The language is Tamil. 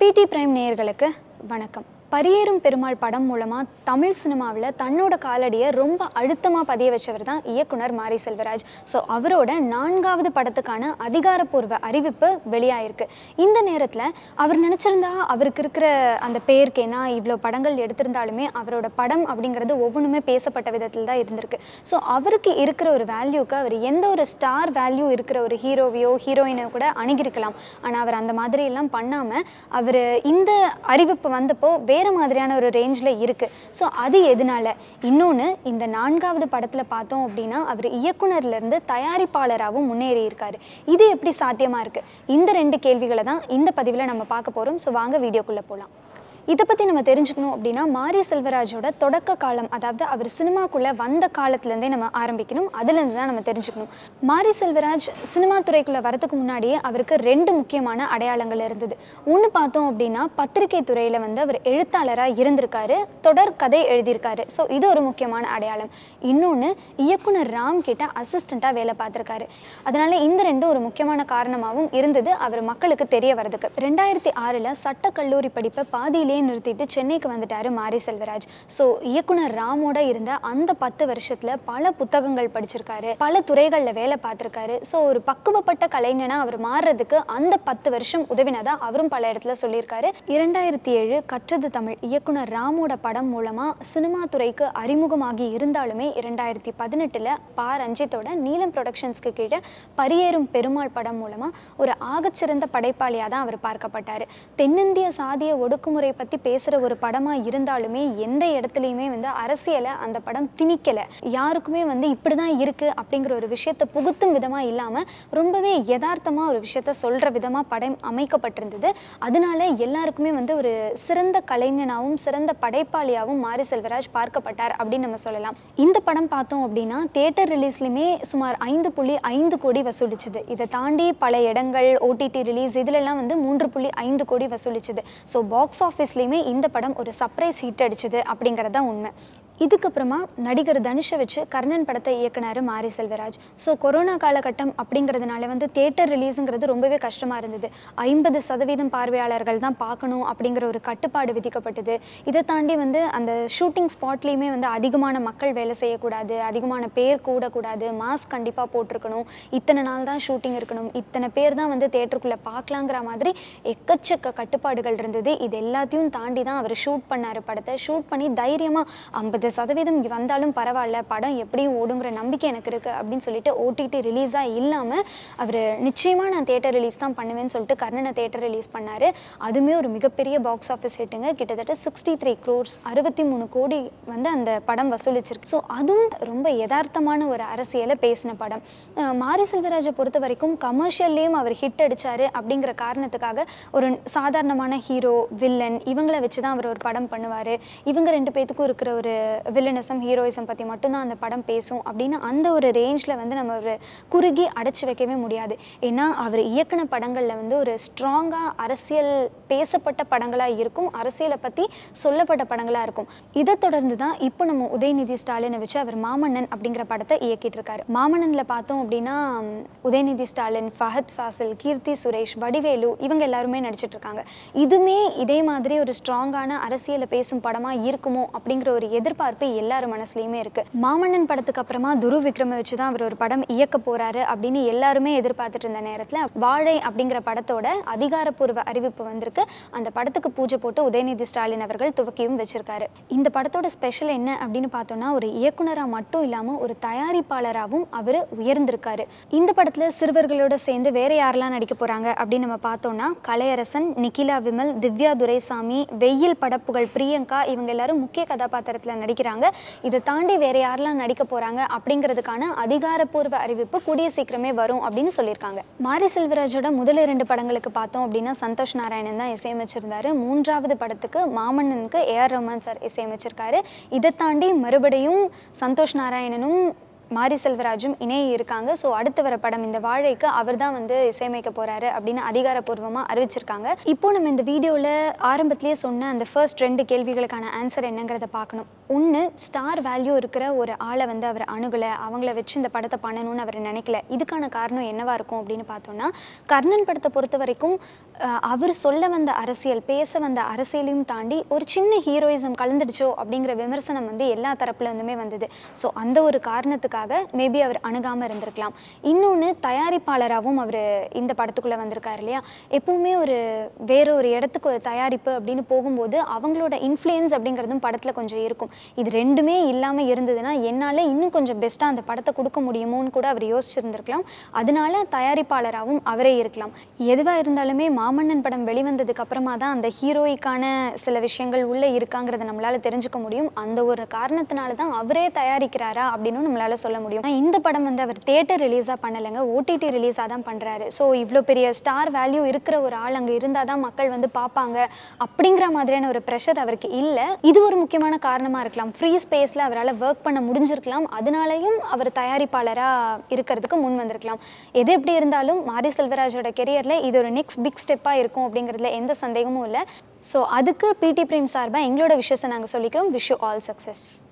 பிடி பிரைம் நேயர்களுக்கு வணக்கம் பரியேறும் பெருமாள் படம் மூலமாக தமிழ் சினிமாவில் தன்னோட காலடியை ரொம்ப அழுத்தமாக பதிய வச்சவர் தான் இயக்குனர் மாரி செல்வராஜ் ஸோ அவரோட நான்காவது படத்துக்கான அதிகாரப்பூர்வ அறிவிப்பு வெளியாயிருக்கு இந்த நேரத்தில் அவர் நினச்சிருந்தா அவருக்கு இருக்கிற அந்த பேருக்கேனா இவ்வளோ படங்கள் எடுத்திருந்தாலுமே அவரோட படம் அப்படிங்கிறது ஒவ்வொன்றுமே பேசப்பட்ட விதத்தில் தான் இருந்திருக்கு ஸோ அவருக்கு இருக்கிற ஒரு வேல்யூக்கு அவர் எந்த ஒரு ஸ்டார் வேல்யூ இருக்கிற ஒரு ஹீரோவையோ ஹீரோயினை கூட அணுகிருக்கலாம் ஆனால் அவர் அந்த மாதிரி எல்லாம் பண்ணாமல் அவர் இந்த அறிவிப்பு வந்தப்போ வேறு மாதிரியான ஒரு ரேஞ்சில் இருக்குது ஸோ அது எதனால இன்னொன்று இந்த நான்காவது படத்தில் பார்த்தோம் அப்படின்னா அவர் இயக்குனர்லேருந்து தயாரிப்பாளராகவும் முன்னேறி இருக்காரு இது எப்படி சாத்தியமாக இருக்குது இந்த ரெண்டு கேள்விகளை தான் இந்த பதிவில் நம்ம பார்க்க போகிறோம் ஸோ வாங்க வீடியோக்குள்ளே போகலாம் இதை பற்றி நம்ம தெரிஞ்சுக்கணும் அப்படின்னா மாரி செல்வராஜோட தொடக்க காலம் அதாவது அவர் சினிமாக்குள்ளே வந்த காலத்துலேருந்தே நம்ம ஆரம்பிக்கணும் அதுலேருந்து தான் நம்ம தெரிஞ்சுக்கணும் மாரி செல்வராஜ் சினிமா துறைக்குள்ளே வரதுக்கு முன்னாடியே அவருக்கு ரெண்டு முக்கியமான அடையாளங்கள் இருந்தது ஒன்று பார்த்தோம் அப்படின்னா பத்திரிகை துறையில் வந்து அவர் எழுத்தாளராக இருந்திருக்காரு தொடர் கதை எழுதியிருக்காரு ஸோ இது ஒரு முக்கியமான அடையாளம் இன்னொன்று இயக்குனர் ராம் கிட்ட அசிஸ்டண்ட்டாக வேலை பார்த்துருக்காரு அதனால இந்த ரெண்டும் ஒரு முக்கியமான காரணமாகவும் இருந்தது அவர் மக்களுக்கு தெரிய வரதுக்கு ரெண்டாயிரத்தி ஆறில் சட்டக்கல்லூரி படிப்பை பாதியிலே நிறுத்திட்டு சென்னைக்கு வந்துட்டாரு மாரி செல்வராஜ் ஸோ இயக்குனர் ராமோட இருந்த அந்த பத்து வருஷத்துல பல புத்தகங்கள் படிச்சிருக்காரு பல துறைகளில் வேலை பார்த்துருக்காரு ஸோ ஒரு பக்குவப்பட்ட கலைஞனா அவர் மாறுறதுக்கு அந்த பத்து வருஷம் உதவினதா அவரும் பல இடத்துல சொல்லியிருக்காரு இரண்டாயிரத்தி ஏழு கற்றது தமிழ் இயக்குனர் ராமோட படம் மூலமா சினிமா துறைக்கு அறிமுகமாகி இருந்தாலுமே இரண்டாயிரத்தி பதினெட்டுல பா ரஞ்சித்தோட நீலம் ப்ரொடக்ஷன்ஸ்க்கு கீழே பரியேறும் பெருமாள் படம் மூலமா ஒரு ஆகச்சிறந்த படைப்பாளியாக தான் அவர் பார்க்கப்பட்டார் தென்னிந்திய சாதிய ஒடுக்குமுறை பற்றி பேசுகிற ஒரு படமாக இருந்தாலுமே எந்த இடத்துலையுமே வந்து அரசியலை அந்த படம் திணிக்கலை யாருக்குமே வந்து இப்படி தான் இருக்குது அப்படிங்கிற ஒரு விஷயத்தை புகுத்தும் விதமாக இல்லாமல் ரொம்பவே யதார்த்தமாக ஒரு விஷயத்த சொல்கிற விதமாக படம் அமைக்கப்பட்டிருந்தது அதனால எல்லாருக்குமே வந்து ஒரு சிறந்த கலைஞனாகவும் சிறந்த படைப்பாளியாகவும் மாரி செல்வராஜ் பார்க்கப்பட்டார் அப்படின்னு நம்ம சொல்லலாம் இந்த படம் பார்த்தோம் அப்படின்னா தேட்டர் ரிலீஸ்லையுமே சுமார் ஐந்து புள்ளி ஐந்து கோடி வசூலிச்சுது இதை தாண்டி பல இடங்கள் ஓடிடி ரிலீஸ் இதுலெல்லாம் வந்து மூன்று புள்ளி ஐந்து கோடி வசூலிச்சுது ஸோ பாக்ஸ் ஆஃபீஸ்லேயுமே இந்த படம் ஒரு சர்ப்ரைஸ் ஹிட் அடிச்சுது அப்படிங்கிறது தான் உண்மை இதுக்கப்புறமா நடிகர் தனுஷை வச்சு கர்ணன் படத்தை இயக்குனாரு மாரி செல்வராஜ் ஸோ கொரோனா காலகட்டம் அப்படிங்கிறதுனால வந்து தேட்டர் ரிலீஸுங்கிறது ரொம்பவே கஷ்டமாக இருந்தது ஐம்பது சதவீதம் பார்வையாளர்கள் தான் பார்க்கணும் அப்படிங்கிற ஒரு கட்டுப்பாடு விதிக்கப்பட்டது இதை தாண்டி வந்து அந்த ஷூட்டிங் ஸ்பாட்லேயுமே வந்து அதிகமான மக்கள் வேலை செய்யக்கூடாது அதிகமான பேர் கூடக்கூடாது மாஸ்க் கண்டிப்பாக போட்டிருக்கணும் இத்தனை நாள் தான் ஷூட்டிங் இருக்கணும் இத்தனை பேர் தான் வந்து தேட்டருக்குள்ளே பார்க்கலாங்கிற மாதிரி எக்கச்சக்க கட்டுப்பாடுகள் இருந்தது இது எல்லாத்தையும் தாண்டி தான் அவர் ஷூட் பண்ணார் படத்தை ஷூட் பண்ணி தைரியமாக ஐம்பது சதவீதம் இங்க வந்தாலும் பரவாயில்ல படம் எப்படியும் ஓடுங்கிற நம்பிக்கை எனக்கு இருக்குது அப்படின்னு சொல்லிட்டு ஓடிடி ரிலீஸாக இல்லாமல் அவர் நிச்சயமாக நான் தேட்டர் ரிலீஸ் தான் பண்ணுவேன்னு சொல்லிட்டு கர்ணனை தேட்டர் ரிலீஸ் பண்ணார் அதுவுமே ஒரு மிகப்பெரிய பாக்ஸ் ஆஃபீஸ் ஹிட்டுங்க கிட்டத்தட்ட சிக்ஸ்டி த்ரீ க்ரோர்ஸ் அறுபத்தி மூணு கோடி வந்து அந்த படம் வசூலிச்சிருக்கு ஸோ அதுவும் ரொம்ப யதார்த்தமான ஒரு அரசியலை பேசின படம் அஹ் மாரி செல்வராஜை பொறுத்த வரைக்கும் கமர்ஷியல்லையும் அவர் ஹிட் அடிச்சாரு அப்படிங்கிற காரணத்துக்காக ஒரு சாதாரணமான ஹீரோ வில்லன் இவங்களை வச்சு தான் அவர் ஒரு படம் பண்ணுவார் இவங்க ரெண்டு பேத்துக்கும் இருக்கிற ஒரு வில்லனிசம் ஹீரோயிசம் பற்றி மட்டும்தான் அந்த படம் பேசும் அப்படின்னு அந்த ஒரு ரேஞ்சில் வந்து நம்ம ஒரு குறுகி அடைச்சி வைக்கவே முடியாது ஏன்னா அவர் இயக்குன படங்களில் வந்து ஒரு ஸ்ட்ராங்காக அரசியல் பேசப்பட்ட படங்களாக இருக்கும் அரசியலை பற்றி சொல்லப்பட்ட படங்களாக இருக்கும் இதை தொடர்ந்து தான் இப்போ நம்ம உதயநிதி ஸ்டாலினை வச்சு அவர் மாமன்னன் அப்படிங்கிற படத்தை இயக்கிட்டு இருக்காரு மாமன்னனில் பார்த்தோம் அப்படின்னா உம், உதயநிதி ஸ்டாலின் ஃபஹத் ஃபாசில் கீர்த்தி சுரேஷ் வடிவேலு இவங்க எல்லாருமே நடிச்சிட்டு இருக்காங்க இதுவுமே இதே மாதிரி ஒரு ஸ்ட்ராங்கான அரசியலை பேசும் படமாக இருக்குமோ அப்படிங்கிற ஒரு எதிர்பார்ப்பு எல்லார் மனசுலையுமே இருக்கு மாமன்னன் படத்துக்கு அப்புறமா துரு விக்ரம வச்சு தான் அவர் ஒரு படம் இயக்க போறாரு அப்படின்னு எல்லாருமே எதிர்பார்த்துட்டு இருந்த நேரத்தில் வாழை அப்படிங்கிற படத்தோட அதிகாரப்பூர்வ அறிவிப்பு வந்திருக்கு அந்த படத்துக்கு பூஜை போட்டு உதயநிதி ஸ்டாலின் அவர்கள் துவக்கியும் வச்சிருக்காரு இந்த படத்தோட ஸ்பெஷல் என்ன அப்படின்னு பார்த்தோம்னா ஒரு இயக்குனராக மட்டும் இல்லாமல் ஒரு தயாரிப்பாளராகவும் அவர் உயர்ந்திருக்காரு இந்த படத்தில் சிறுவர்களோட சேர்ந்து வேற யாரெல்லாம் நடிக்க போறாங்க அப்படின்னு நம்ம பார்த்தோம்னா கலையரசன் நிகிலா விமல் திவ்யா துரைசாமி வெயில் படப்புகள் பிரியங்கா இவங்க எல்லாரும் முக்கிய கதாபாத்திரத்தில் நடிக்கிறாங்க இதை தாண்டி வேற யாரெல்லாம் நடிக்க போறாங்க அப்படிங்கிறதுக்கான அதிகாரப்பூர்வ அறிவிப்பு கூடிய சீக்கிரமே வரும் அப்படின்னு சொல்லியிருக்காங்க மாரி செல்வராஜோட முதல் இரண்டு படங்களுக்கு பார்த்தோம் அப்படின்னா சந்தோஷ் நாராயணன் தான் இசையமைச்சிருந்தாரு மூன்றாவது படத்துக்கு மாமன்னனுக்கு ஏஆர் ரஹ்மான் சார் இசையமைச்சிருக்காரு இதை தாண்டி மறுபடியும் சந்தோஷ் நாராயணனும் மாரி செல்வராஜும் இணைய இருக்காங்க ஸோ அடுத்து வர படம் இந்த வாழைக்கு அவர் தான் வந்து இசையமைக்க போறாரு அப்படின்னு அதிகாரப்பூர்வமாக அறிவிச்சிருக்காங்க இப்போ நம்ம இந்த வீடியோவில் ஆரம்பத்திலேயே சொன்ன அந்த ஃபர்ஸ்ட் ரெண்டு கேள்விகளுக்கான ஆன்சர் என்னங்கிறத பார்க்கணும் ஒன்று ஸ்டார் வேல்யூ இருக்கிற ஒரு ஆளை வந்து அவர் அணுகலை அவங்கள வச்சு இந்த படத்தை பண்ணணும்னு அவர் நினைக்கல இதுக்கான காரணம் என்னவா இருக்கும் அப்படின்னு பார்த்தோம்னா கர்ணன் படத்தை பொறுத்த வரைக்கும் அஹ், அவர் சொல்ல வந்த அரசியல் பேச வந்த அரசியலையும் தாண்டி ஒரு சின்ன ஹீரோயிசம் கலந்துடுச்சோ அப்படிங்கிற விமர்சனம் வந்து எல்லா தரப்புல இருந்துமே வந்தது ஸோ அந்த ஒரு காரணத்துக்காக மேபி அவர் அணுகாமல் இருந்திருக்கலாம் இன்னொன்று தயாரிப்பாளராகவும் அவர் இந்த படத்துக்குள்ளே வந்திருக்காரு இல்லையா எப்பவுமே ஒரு வேற ஒரு இடத்துக்கு ஒரு தயாரிப்பு அப்படின்னு போகும்போது அவங்களோட இன்ஃப்ளூயன்ஸ் அப்படிங்கிறதும் படத்தில் கொஞ்சம் இருக்கும் இது ரெண்டுமே இல்லாமல் இருந்ததுன்னா என்னால் இன்னும் கொஞ்சம் பெஸ்ட்டாக அந்த படத்தை கொடுக்க முடியுமோன்னு கூட அவர் யோசிச்சிருந்திருக்கலாம் அதனால தயாரிப்பாளராகவும் அவரே இருக்கலாம் எதுவாக இருந்தாலுமே மாமன்னன் படம் வெளிவந்ததுக்கு அப்புறமா தான் அந்த ஹீரோய்க்கான சில விஷயங்கள் உள்ளே இருக்காங்கிறத நம்மளால தெரிஞ்சுக்க முடியும் அந்த ஒரு காரணத்தினால தான் அவரே தயாரிக்கிறாரா அப்படின்னு நம்மளால சொல்ல முடியும் ஆனா, இந்த படம் வந்து அவர் தேட்டர் ரிலீஸாக பண்ணலைங்க ஓடிடி ரிலீஸாக தான் பண்ணுறாரு ஸோ இவ்வளோ பெரிய ஸ்டார் வேல்யூ இருக்கிற ஒரு ஆள் அங்கே இருந்தால் தான் மக்கள் வந்து பார்ப்பாங்க அப்படிங்கிற மாதிரியான ஒரு ப்ரெஷர் அவருக்கு இல்லை இது ஒரு முக்கியமான காரணமாக இருக்கலாம் ஃப்ரீ ஸ்பேஸில் அவரால் ஒர்க் பண்ண முடிஞ்சிருக்கலாம் அதனாலையும் அவர் தயாரிப்பாளராக இருக்கிறதுக்கு முன் வந்திருக்கலாம் எது எப்படி இருந்தாலும் மாரி செல்வராஜோட கெரியரில் இது ஒரு நெக்ஸ்ட் பிக் ஸ்டெப்பாக இருக்கும் அப்படிங்கிறதுல எந்த சந்தேகமும் இல்லை ஸோ அதுக்கு பிடி பிரேம் சார்பாக எங்களோட விஷயத்தை நாங்கள் சொல்லிக்கிறோம் விஷ் யூ ஆல் சக்ஸஸ்